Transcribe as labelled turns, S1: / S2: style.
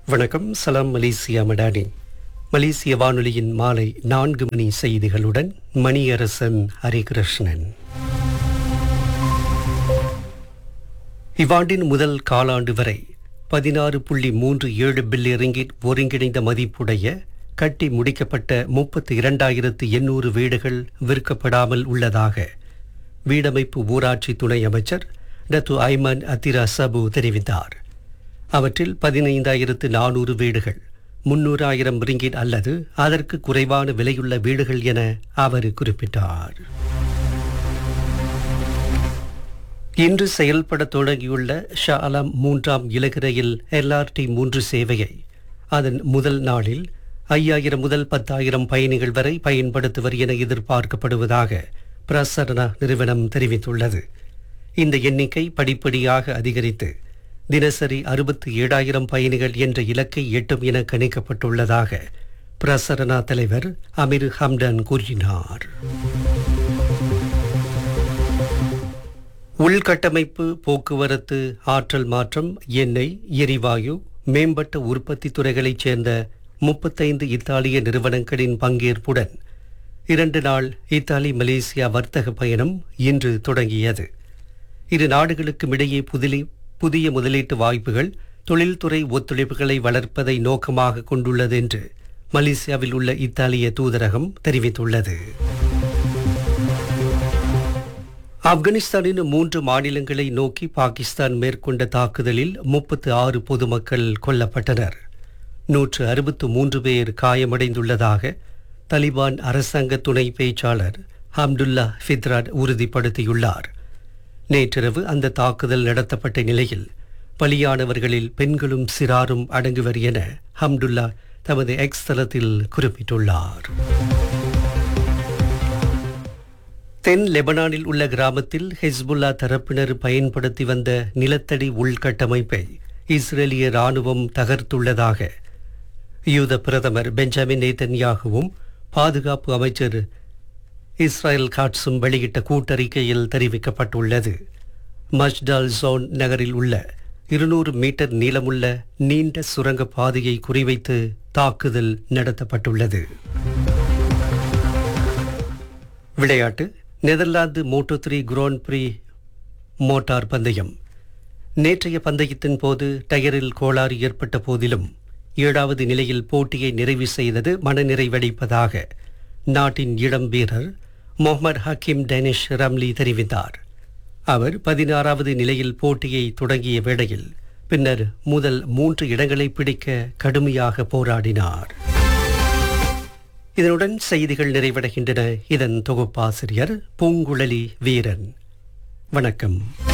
S1: வணக்கம் சலாம் மலேசியா மடானி மலேசிய வானொலியின் மாலை நான்கு மணி செய்திகளுடன் மணியரசன் ஹரிகிருஷ்ணன் இவ்வாண்டின் முதல் காலாண்டு வரை பதினாறு புள்ளி மூன்று ஏழு பில்லியன் ரிங்கிட் ஒருங்கிணைந்த மதிப்புடைய கட்டி முடிக்கப்பட்ட முப்பத்தி இரண்டாயிரத்து எண்ணூறு வீடுகள் விற்கப்படாமல் உள்ளதாக வீடமைப்பு ஊராட்சி துணை அமைச்சர் டத்து ஐமன் அத்திரா சபு தெரிவித்தார் அவற்றில் பதினைந்தாயிரத்து நானூறு வீடுகள் முன்னூறாயிரம் ரிங்கிட் அல்லது அதற்கு குறைவான விலையுள்ள வீடுகள் என அவர் குறிப்பிட்டார் இன்று செயல்பட தொடங்கியுள்ள ஷா அலம் மூன்றாம் இலகுரையில் எல்ஆர்டி மூன்று சேவையை அதன் முதல் நாளில் ஐயாயிரம் முதல் பத்தாயிரம் பயணிகள் வரை பயன்படுத்துவர் என எதிர்பார்க்கப்படுவதாக பிரசரணா நிறுவனம் தெரிவித்துள்ளது இந்த எண்ணிக்கை படிப்படியாக அதிகரித்து தினசரி அறுபத்தி ஏழாயிரம் பயணிகள் என்ற இலக்கை எட்டும் என கணிக்கப்பட்டுள்ளதாக பிரசரணா தலைவர் அமீர் ஹம்டன் கூறினார் உள்கட்டமைப்பு போக்குவரத்து ஆற்றல் மாற்றம் எண்ணெய் எரிவாயு மேம்பட்ட உற்பத்தி துறைகளைச் சேர்ந்த முப்பத்தைந்து இத்தாலிய நிறுவனங்களின் பங்கேற்புடன் இரண்டு நாள் இத்தாலி மலேசியா வர்த்தக பயணம் இன்று தொடங்கியது இரு நாடுகளுக்கும் இடையே புதிலி புதிய முதலீட்டு வாய்ப்புகள் தொழில்துறை ஒத்துழைப்புகளை வளர்ப்பதை நோக்கமாக கொண்டுள்ளது என்று மலேசியாவில் உள்ள இத்தாலிய தூதரகம் தெரிவித்துள்ளது ஆப்கானிஸ்தானின் மூன்று மாநிலங்களை நோக்கி பாகிஸ்தான் மேற்கொண்ட தாக்குதலில் முப்பத்து ஆறு பொதுமக்கள் கொல்லப்பட்டனர் நூற்று அறுபத்து மூன்று பேர் காயமடைந்துள்ளதாக தலிபான் அரசாங்க துணை பேச்சாளர் ஹம்துல்லா ஃபித்ராட் உறுதிப்படுத்தியுள்ளார் நேற்றிரவு அந்த தாக்குதல் நடத்தப்பட்ட நிலையில் பலியானவர்களில் பெண்களும் சிறாரும் அடங்குவர் என ஹம்துல்லா தமது எக்ஸ் தளத்தில் குறிப்பிட்டுள்ளார் தென் லெபனானில் உள்ள கிராமத்தில் ஹெஸ்புல்லா தரப்பினர் பயன்படுத்தி வந்த நிலத்தடி உள்கட்டமைப்பை இஸ்ரேலிய ராணுவம் தகர்த்துள்ளதாக யூத பிரதமர் பெஞ்சமின் நேதன்யாகுவும் பாதுகாப்பு அமைச்சர் இஸ்ரேல் காட்ஸும் வெளியிட்ட கூட்டறிக்கையில் தெரிவிக்கப்பட்டுள்ளது மஜ்டால் ஜோன் நகரில் உள்ள இருநூறு மீட்டர் நீளமுள்ள நீண்ட சுரங்க பாதையை குறிவைத்து தாக்குதல் நடத்தப்பட்டுள்ளது விளையாட்டு Netherlands Moto three grand prix motor பந்தயம் நேற்றைய பந்தயத்தின் போது டயரில் கோளாறு ஏற்பட்ட போதிலும் ஏழாவது நிலையில் போட்டியை நிறைவு செய்தது மனநிறைவடைப்பதாக நாட்டின் இளம் வீரர் முகமது ஹக்கீம் டேனிஷ் ரம்லி தெரிவித்தார் அவர் பதினாறாவது நிலையில் போட்டியை தொடங்கிய வேளையில் பின்னர் முதல் மூன்று இடங்களை பிடிக்க கடுமையாக போராடினார் இதனுடன் செய்திகள் நிறைவடைகின்றன இதன் தொகுப்பாசிரியர் பூங்குழலி வீரன் வணக்கம்